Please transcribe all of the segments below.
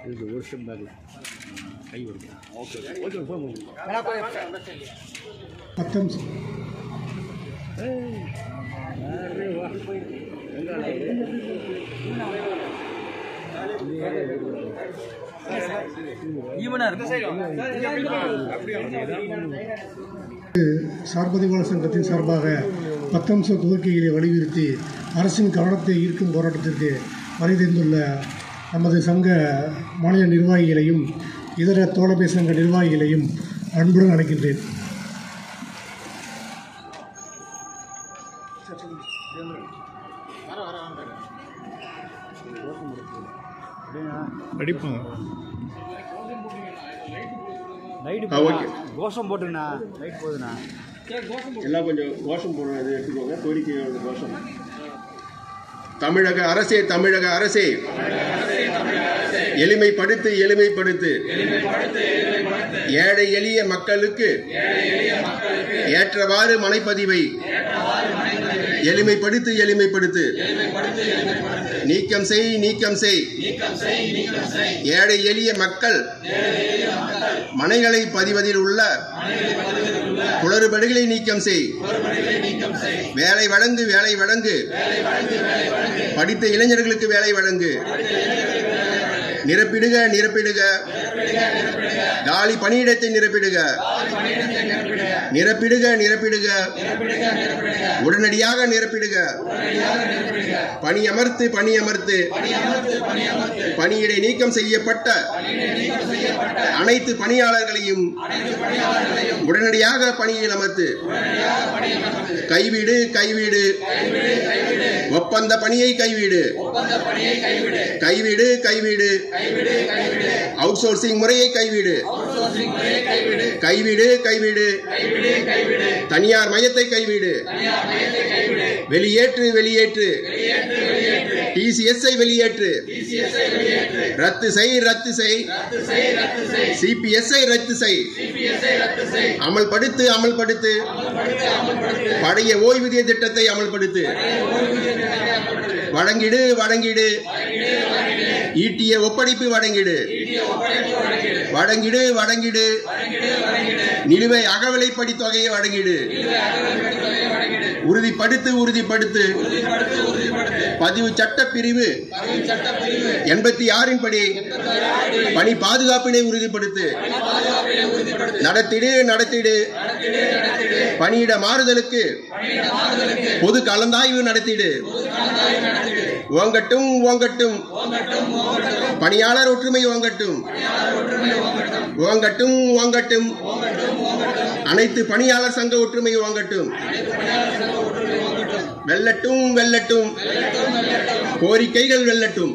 இது ஒரு ஸ்டெப் பேக்கில் கை வருது ஓகே ஓகே ஃபோன் பண்ணுங்க பத்தம் அரே வா எங்கால சார்பதிவாளர் சங்கத்தின் சார்பாக பத்தம்ச கோரிக்கைகளை வலியுறுத்தி அரசின் கவனத்தை ஈர்க்கும் போராட்டத்திற்கு வருகின்றுள்ள நமது சங்க மாநில நிர்வாகிகளையும் இதர தோழமை சங்க நிர்வாகிகளையும் அன்புடன் அழைக்கின்றேன் அடிப்பாங்க லைட்டு ஆ, ஓகே. கோஷம் போட்டுண்ணா லைட் போகுதுண்ணா எல்லாம் கொஞ்சம் கோஷம் போடுறது இது எடுத்துக்கோங்க கோரிக்கையோட கோஷம் தமிழக அரசே தமிழக அரசே எளிமைப்படுத்து எளிமைப்படுத்து ஏழை எளிய மக்களுக்கு ஏற்றவாறு மனைப்பதிவை எளிமைப்படுத்து எளிமைப்படுத்து நீக்கம் செய் நீக்கம் செய் ஏழை எளிய மக்கள் மனைகளை பதிவதில் உள்ள குளறுபடிகளை நீக்கம் செய் வேலை வழங்கு வேலை வழங்கு படித்த இளைஞர்களுக்கு வேலை வழங்கு நிரப்பிடுக நிரப்பிடுக காலி பணியிடத்தை நிரப்பிடுக நிரப்பிடுக நிரப்பிடுக உடனடியாக நிரப்பிடுக பணி அமர்த்து பணி அமர்த்து பணியிடை நீக்கம் செய்யப்பட்ட அனைத்து பணியாளர்களையும் உடனடியாக பணியில் அமர்த்து கைவிடு கைவிடு ஒப்பந்த பணியை கைவிடு கைவிடு கைவிடு அவுட் சோர்சிங் முறையை கைவிடு கைவிடு கைவிடு தனியார் மையத்தை கைவிடு வெளியேற்று வெளியேற்று டிசிஎஸ்ஐ வெளியேற்று ரத்து செய் ரத்து செய் சிபிஎஸ்ஐ ரத்து செய் அமல்படுத்து அமல்படுத்து பழைய ஓய்வூதிய திட்டத்தை அமல்படுத்து வழங்கிடு வழங்கிடு ஈட்டிய ஒப்படைப்பு வழங்கிடு வழங்கிடு வழங்கிடு நிலுவை அகவிலைப்படி தொகையை வழங்கிடு உறுதிப்படுத்து உறுதிப்படுத்து பதிவு சட்ட பிரிவு எண்பத்தி ஆறின் படி பணி பாதுகாப்பினை உறுதிப்படுத்து நடத்திடு நடத்திடு பணியிட மாறுதலுக்கு பொது கலந்தாய்வு நடத்திடு ஓங்கட்டும் ஓங்கட்டும் பணியாளர் ஒற்றுமை ஓங்கட்டும் ஓங்கட்டும் ஓங்கட்டும் அனைத்து பணியாளர் சங்க ஒற்றுமை ஓங்கட்டும் வெல்லட்டும் வெல்லட்டும் கோரிக்கைகள் வெல்லட்டும்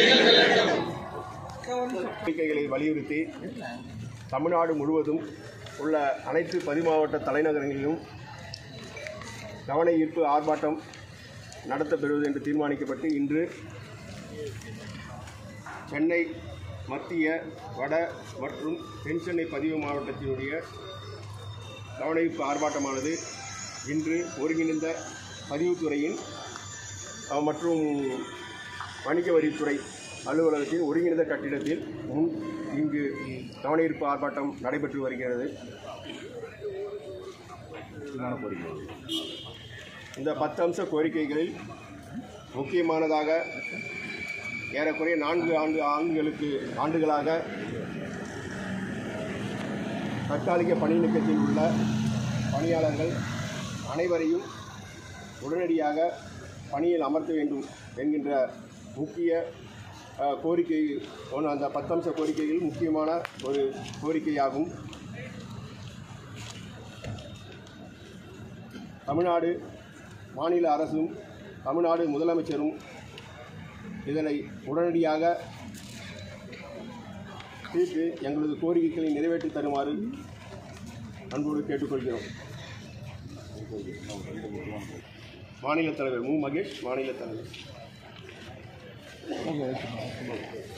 கோரிக்கைகளை வலியுறுத்தி தமிழ்நாடு முழுவதும் உள்ள அனைத்து பதிமாவட்ட தலைநகரங்களிலும் கவன ஈர்ப்பு ஆர்ப்பாட்டம் நடத்தப்பெறுவது என்று தீர்மானிக்கப்பட்டு இன்று சென்னை மத்திய வட மற்றும் தென் சென்னை பதிவு மாவட்டத்தினுடைய கவனஈர்ப்பு ஆர்ப்பாட்டமானது இன்று ஒருங்கிணைந்த பதிவுத்துறையின் அஹ், மற்றும் வணிக வரித்துறை அலுவலகத்தின் ஒருங்கிணைந்த கட்டிடத்தில் முன் இங்கு கவனஈர்ப்பு ஆர்ப்பாட்டம் நடைபெற்று வருகிறது இந்த பத்து அம்ச கோரிக்கைகளில் முக்கியமானதாக ஏறக்குறைய நான்கு ஆண்டு ஆண்டுகளுக்கு ஆண்டுகளாக தற்காலிக பணி நீக்கத்தில் உள்ள பணியாளர்கள் அனைவரையும் உடனடியாக பணியில் அமர்த்த வேண்டும் என்கின்ற முக்கிய அஹ், கோரிக்கை ஒன்று அந்த பத்தம்ச கோரிக்கையில் முக்கியமான ஒரு கோரிக்கையாகும் தமிழ்நாடு மாநில அரசும் தமிழ்நாடு முதலமைச்சரும் இதனை உடனடியாக தீர்த்து எங்களது கோரிக்கைகளை நிறைவேற்றி தருமாறு அன்போடு கேட்டுக்கொள்கிறோம் மாநில தலைவர் மு மகேஷ் மாநில தலைவர்